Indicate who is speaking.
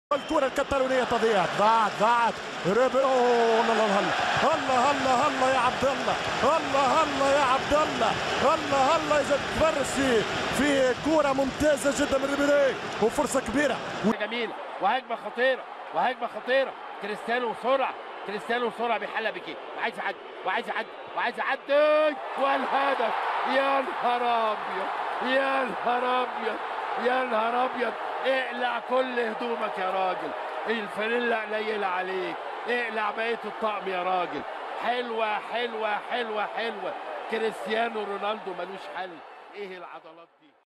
Speaker 1: الكرة الكتالونية تضيع ضاعت ضاعت رب اوه الله الله الله الله الله يا عبد الله الله الله يا عبد الله الله الله يا زلمة تبرسي في كرة ممتازة جدا من ريبيري وفرصة كبيرة
Speaker 2: جميله وهجمه خطيره وهجمه خطيره كريستيانو بسرعه كريستيانو بسرعه بيحلى بكي وعايز يعدي وعايز يعدي وعايز يعدي والهدف يا نهار ابيض يا نهار ابيض يا نهار ابيض اقلع كل هدومك يا راجل الفانيلا قليله عليك اقلع بقيه الطقم يا راجل حلوه حلوه حلوه حلوه كريستيانو رونالدو ملوش حل ايه العضلات دي